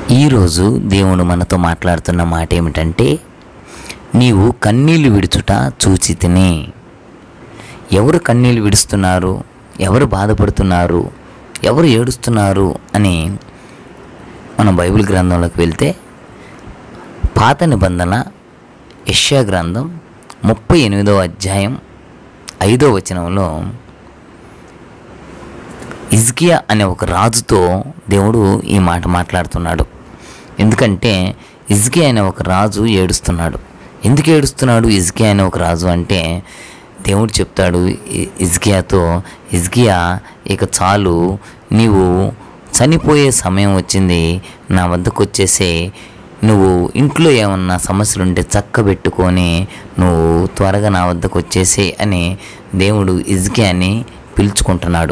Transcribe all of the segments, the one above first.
ఈరోజు దేవుడు మనతో మాట్లాడుతున్న మాట ఏమిటంటే నీవు కన్నీళ్లు విడుచుట చూచి తిని ఎవరు కన్నీళ్లు విడుస్తున్నారు ఎవరు బాధపడుతున్నారు ఎవరు ఏడుస్తున్నారు అని మనం బైబిల్ గ్రంథంలోకి వెళ్తే పాత నిబంధన యెషయా గ్రంథం ముప్పై ఎనిమిదవ అధ్యాయం ఐదో వచనంలో ఇజ్కియా అనే ఒక రాజుతో దేవుడు ఈ మాట మాట్లాడుతున్నాడు ఎందుకంటే ఇజ్కియా అనే ఒక రాజు ఏడుస్తున్నాడు ఎందుకు ఏడుస్తున్నాడు ఇజ్కియా అనే ఒక రాజు అంటే దేవుడు చెప్తాడు ఇ- ఇజ్కియాతో ఇజ్కియా ఇక చాలు నీవు చనిపోయే సమయం వచ్చింది నా వద్దకు వచ్చేసే నువ్వు ఇంట్లో ఏమన్నా సమస్యలు ఉంటే చక్కబెట్టుకొని నువ్వు త్వరగా నా వద్దకు వచ్చేసే అని దేవుడు ఇజ్కియాని పిలుచుకుంటున్నాడు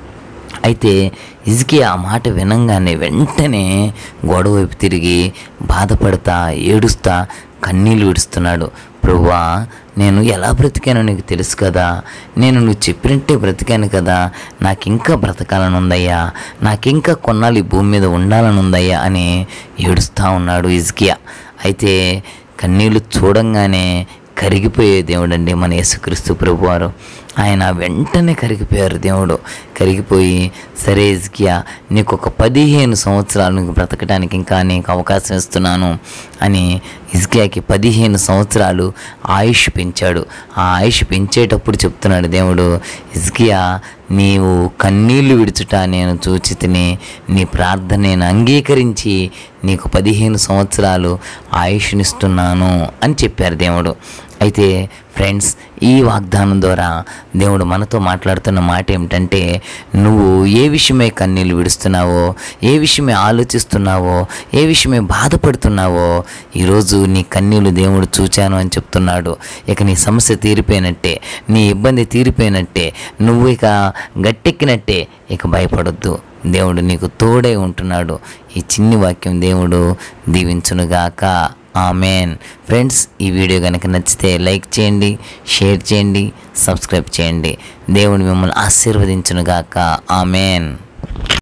అయితే ఇజికి ఆ మాట వినంగానే వెంటనే గొడవ వైపు తిరిగి బాధపడతా ఏడుస్తా కన్నీళ్ళు విడుస్తున్నాడు ప్రభువా నేను ఎలా బ్రతికానో నీకు తెలుసు కదా నేను నువ్వు చెప్పినట్టే బ్రతికాను కదా నాకు ఇంకా బ్రతకాలని ఉందయ్యా నాకు ఇంకా కొన్నాళ్ళు ఈ భూమి మీద ఉండాలని ఉందయ్యా అని ఏడుస్తూ ఉన్నాడు ఇజ్కియా అయితే కన్నీళ్ళు చూడంగానే కరిగిపోయే దేవుడు అండి మన యేసుక్రీస్తు ప్రభువారు ఆయన వెంటనే కరిగిపోయారు దేవుడు కరిగిపోయి సరే ఇజ్కియా నీకు ఒక పదిహేను సంవత్సరాలు నీకు బ్రతకడానికి ఇంకా నీకు అవకాశం ఇస్తున్నాను అని ఇజ్కియాకి పదిహేను సంవత్సరాలు ఆయుష్ పెంచాడు ఆ ఆయుష్ పెంచేటప్పుడు చెప్తున్నాడు దేవుడు ఇజ్కియా నీవు కన్నీళ్లు విడుచుట నేను చూచి తిని నీ ప్రార్థన నేను అంగీకరించి నీకు పదిహేను సంవత్సరాలు ఆయుష్నిస్తున్నాను అని చెప్పారు దేవుడు అయితే ఫ్రెండ్స్ ఈ వాగ్దానం ద్వారా దేవుడు మనతో మాట్లాడుతున్న మాట ఏమిటంటే నువ్వు ఏ విషయమై కన్నీళ్ళు విడుస్తున్నావో ఏ విషయమై ఆలోచిస్తున్నావో ఏ విషయమై బాధపడుతున్నావో ఈరోజు నీ కన్నీళ్ళు దేవుడు చూచాను అని చెప్తున్నాడు ఇక నీ సమస్య తీరిపోయినట్టే నీ ఇబ్బంది తీరిపోయినట్టే నువ్వు ఇక గట్టెక్కినట్టే ఇక భయపడొద్దు దేవుడు నీకు తోడై ఉంటున్నాడు ఈ చిన్ని వాక్యం దేవుడు దీవించునుగాక ఆమెన్ ఫ్రెండ్స్ ఈ వీడియో కనుక నచ్చితే లైక్ చేయండి షేర్ చేయండి సబ్స్క్రైబ్ చేయండి దేవుడు మిమ్మల్ని ఆశీర్వదించునుగాక ఆమెన్